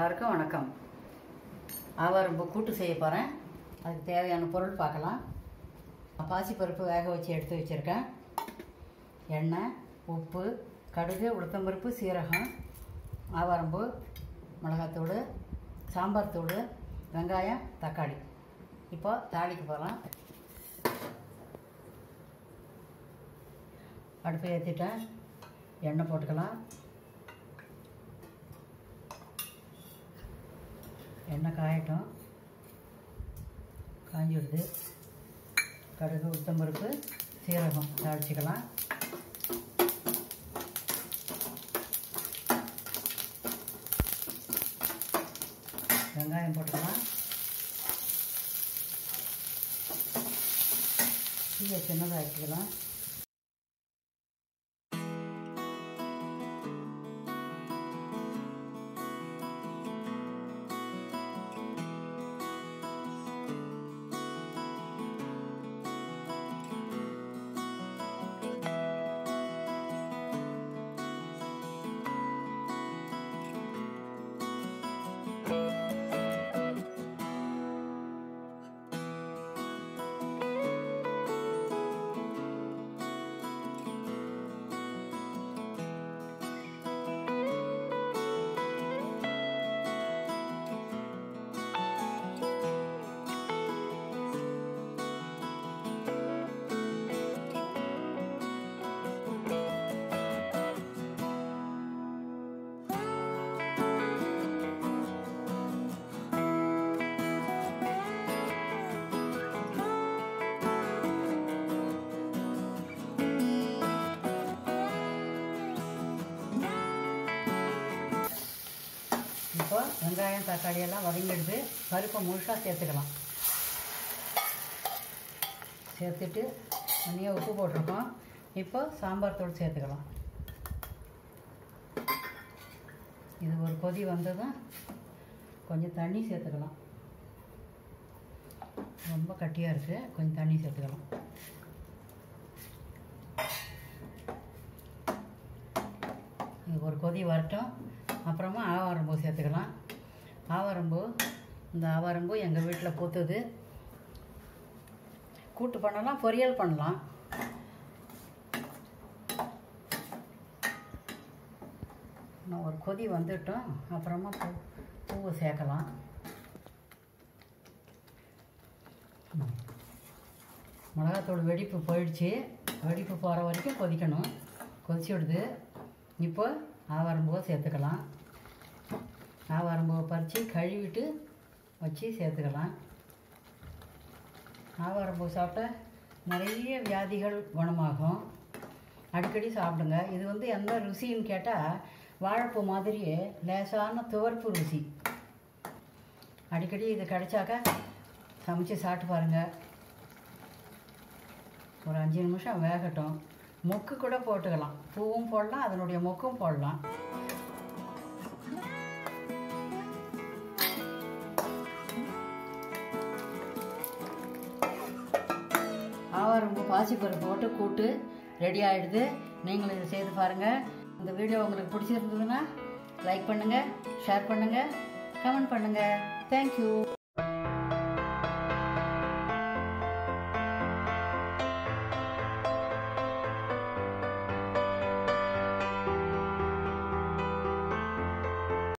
எல்லாருக்கும் வணக்கம் ஆவாரம்பு கூட்டு செய்ய போகிறேன் அதுக்கு தேவையான பொருள் பார்க்கலாம் பாசிப்பருப்பு வேக வச்சு எடுத்து வச்சுருக்கேன் எண்ணெய் உப்பு கடுகு உளுத்தம்பருப்பு சீரகம் ஆவாரம்பு மிளகாத்தூள் சாம்பார் தூள் வெங்காயம் தக்காளி இப்போ தாளிக்கு போகலாம் அடுப்பை ஏற்றிட்டேன் எண்ணெய் போட்டுக்கலாம் எண்ணெய் காயட்டும் காஞ்சிடுது கடுகு உளுத்தம்பருப்பு சீரகம் தாளிச்சிக்கலாம் வெங்காயம் போட்டுக்கலாம் தீயை சின்னதாக வச்சுக்கலாம் இப்போ வெங்காயம் தக்காளி எல்லாம் வதங்கிடுது பருப்பை முழுசாக சேர்த்துக்கலாம் சேர்த்துட்டு தனியாக உப்பு போட்டிருக்கோம் இப்போ சாம்பார் தூள் சேர்த்துக்கலாம் இது ஒரு கொதி வந்ததும் கொஞ்சம் தண்ணி சேர்த்துக்கலாம் ரொம்ப கட்டியாக இருக்குது கொஞ்சம் தண்ணி சேர்த்துக்கலாம் இது ஒரு கொதி வரட்டும் அப்புறமா ஆவாரம்பூ சேர்த்துக்கலாம் ஆவாரம்பூ இந்த ஆவாரம்பூ எங்கள் வீட்டில் பூத்துது கூட்டு பண்ணலாம் பொரியல் பண்ணலாம் இன்னும் ஒரு கொதி வந்துட்டோம் அப்புறமா பூ பூவை சேர்க்கலாம் ம். மிளகாத்தூள் வெடிப்பு போயிடுச்சு வெடிப்பு போகிற வரைக்கும் கொதிக்கணும் கொதிச்சு விடுது இப்போ ஆவாரம்பூவை சேர்த்துக்கலாம் ஆவாரம்பூவை பறித்து கழுவிட்டு வச்சு சேர்த்துக்கலாம் ஆவாரம்பூ சாப்பிட்டா நிறைய வியாதிகள் குணமாகும் அடிக்கடி சாப்பிடுங்க இது வந்து எந்த ருசின்னு கேட்டால் வாழைப்பூ மாதிரியே லேசான துவர்ப்பு ருசி அடிக்கடி இது கிடைச்சாக்கா சமைச்சு சாப்பிட்டு பாருங்கள் ஒரு அஞ்சு நிமிஷம் வேகட்டும் மொக்கு கூட போட்டுக்கலாம் பூவும் போடலாம் அதனுடைய மொக்கும் போடலாம் ஆவாரம்பூ பாசிப்பருப்பு போட்டு கூட்டு ரெடி ஆகிடுது நீங்களும் இதை செய்து பாருங்கள் இந்த வீடியோ உங்களுக்கு பிடிச்சிருந்ததுன்னா லைக் பண்ணுங்கள் ஷேர் பண்ணுங்கள் கமெண்ட் பண்ணுங்கள் தேங்க்யூ